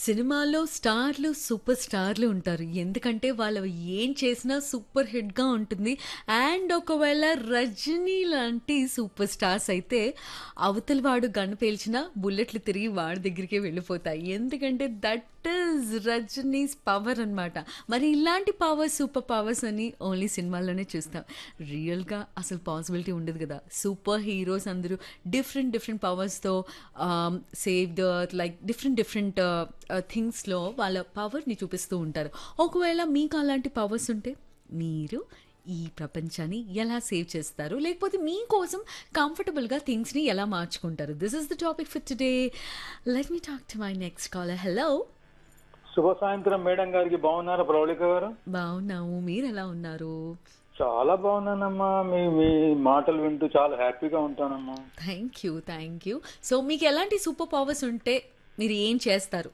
సినిమాలో స్టార్లు సూపర్ స్టార్లు ఉంటారు ఎందుకంటే వాళ్ళు ఏం చేసినా సూపర్ హిట్గా ఉంటుంది అండ్ ఒకవేళ రజనీ లాంటి సూపర్ స్టార్స్ అయితే అవతల వాడు గన్ను పేల్చినా బుల్లెట్లు తిరిగి వాడి దగ్గరికే వెళ్ళిపోతాయి ఎందుకంటే దట్ ఈజ్ రజనీస్ పవర్ అన్నమాట మరి ఇలాంటి పవర్ సూపర్ పవర్స్ అని ఓన్లీ సినిమాల్లోనే చూస్తాం రియల్గా అసలు పాసిబిలిటీ ఉండదు కదా సూపర్ హీరోస్ అందరూ డిఫరెంట్ డిఫరెంట్ పవర్స్తో save the like different different థింగ్స్లో వాళ్ళ పవర్ని చూపిస్తూ ఉంటారు ఒకవేళ మీకు అలాంటి పవర్స్ ఉంటే మీరు ఈ ప్రపంచాన్ని ఎలా సేవ్ చేస్తారు లేకపోతే మీకోసం కంఫర్టబుల్గా థింగ్స్ని ఎలా మార్చుకుంటారు this is the topic for today let me talk to my next caller hello శుభ సాయంత్రం మేడం గారికి బాగున్నారా ప్రవళిక గారు బాగున్నాము మీరు ఎలా ఉన్నారు చాలా బాగున్నానమ్మా మీ మీ మాటలు వింటూ చాలా హ్యాపీగా ఉంటానమ్మా thank you thank you so మీకు ఎలాంటి సూపర్ పవర్స్ ఉంటే మీరు ఏం చేస్తారు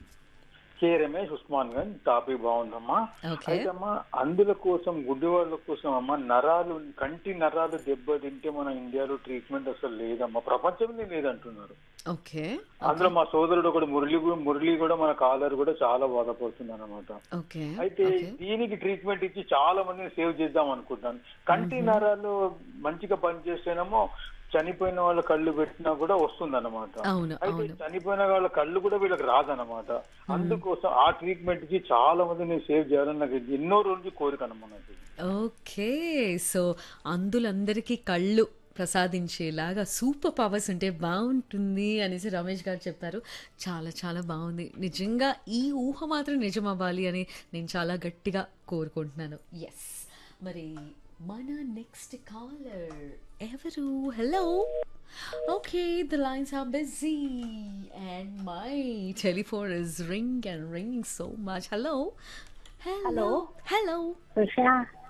K Ramesh Osmanganj topic బాగుందమ్మా ఓకే అయితే అమ్మా అందుల కోసం గుడ్డి వాళ్ళ కోసం అమ్మా నరాలు కంటి నరాలు దెబ్బతింటే మన ఇండియాలో ట్రీట్మెంట్ అసలు లేదమ్మా ప్రపంచంలో లేదంటున్నారు ఓకే అందులో మా సోదరుడు ఒకడు మురళి కూడా మురళి కూడా మన కాలర్ కూడా చాలా బాధపడుతుంది అనమాట ఓకే అయితే దీనికి ట్రీట్మెంట్ ఇచ్చి చాలా మందిని సేవ్ చేద్దాం అనుకుంటాను కంటి నరాలు మంచిగా పనిచేస్తేనేమో చనిపోయిన వాళ్ళ కళ్ళు పెట్టినా కూడా వస్తుంది అనమాట అవును అయితే అవును చనిపోయిన వాళ్ళ కళ్ళు కూడా వీళ్ళకి రాదనమాట అందుకోసం ఆ ట్రీట్మెంట్ కి చాలా మందిని సేవ్ చేయాలని నాకు ఎన్నో రోజులు కోరిక అన్నమాట నాకు. ఓకే సో అందులందరికీ కళ్ళు ప్రసాదించేలాగా సూపర్ పవర్స్ ఉంటే బాగుంటుంది అనేసి రమేష్ గారు చెప్పారు చాలా చాలా బాగుంది నిజంగా ఈ ఊహ మాత్రం నిజం అవ్వాలి అని నేను చాలా గట్టిగా కోరుకుంటున్నాను ఎస్ మరి మన నెక్స్ట్ కాలర్ ఎవరు hello okay the lines are busy and my telephone is ring and ring so much hello hello hello Usha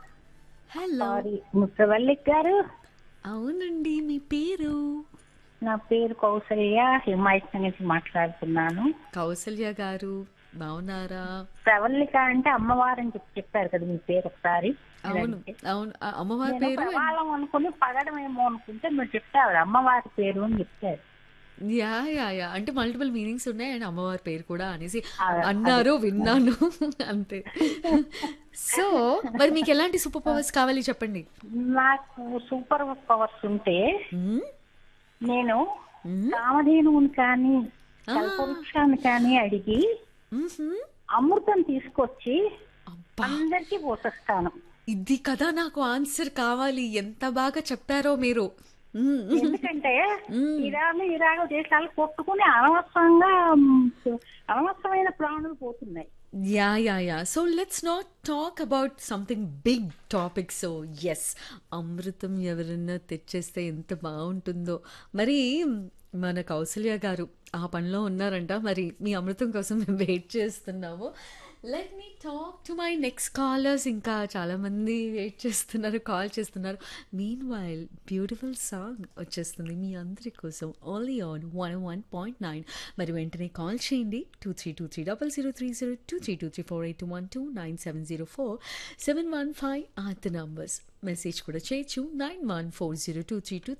hello sorry ముసవల్లిక్ గారు అవునండి మీ పేరు నా పేరు కౌసల్య హిమాయత్ నుంచి మాట్లాడుతున్నాను కౌసల్య గారు బాగున్నారా ప్రవల్లిక అంటే అమ్మవారని చెప్పి చెప్పారు కదా మీ పేరు ఒకసారి అవును అవును ఆ అమ్మవారి నేను పేరు ప్రవాళం అనుకుని పగడం ఏమో అనుకుంటే మీరు చెప్తారు అమ్మవారి పేరు అని చెప్తారు యా యా యా అంటే మల్టిపుల్ మీనింగ్స్ ఉన్నాయి అండ్ అమ్మవారి పేరు కూడా అనేసి ఆ, అన్నారు విన్నాను అంతే సో మరి మీకు ఎలాంటి సూపర్ పవర్స్ కావాలి చెప్పండి నాకు సూపర్ పవర్స్ ఉంటే మ్మ్? నేను మ్మ్? కామధేనువుని కానీ కల్పవృక్షాన్ని కానీ అడిగి మ్మ్హ్మ్. అమృతం తీసుకొచ్చి అబ్బా అందరికీ పోసేస్తాను ఇది కదా నాకు ఆన్సర్ కావాలి ఎంత బాగా చెప్పారో మీరు మ్మ్. ఎందుకంటే ఇరాను ఇరాను దేశాలు కొట్టుకుని అనవసరంగా మ్, అనవసరమైన ప్రాణులు పోతున్నాయి yeah yeah yeah so let's not talk about something big topic so yes అమృతం ఎవరన్నా తెచ్చేస్తే ఎంత బాగుంటుందో మరి మన కౌసల్య గారు ఆ పనిలో ఉన్నారంట మరి మీ అమృతం కోసం మేము వెయిట్ చేస్తున్నాము let me talk to my next callers ఇంకా చాలామంది వెయిట్ చేస్తున్నారు కాల్ చేస్తున్నారు మీన్ వైల్ బ్యూటిఫుల్ సాంగ్ వచ్చేస్తుంది మీ అందరి కోసం only on one one point nine మరి వెంటనే కాల్ చేయండి two three two three double zero three zero two three two three four eight one two nine seven zero four seven one five are the numbers message కూడా చేయొచ్చు nine one four zero two three two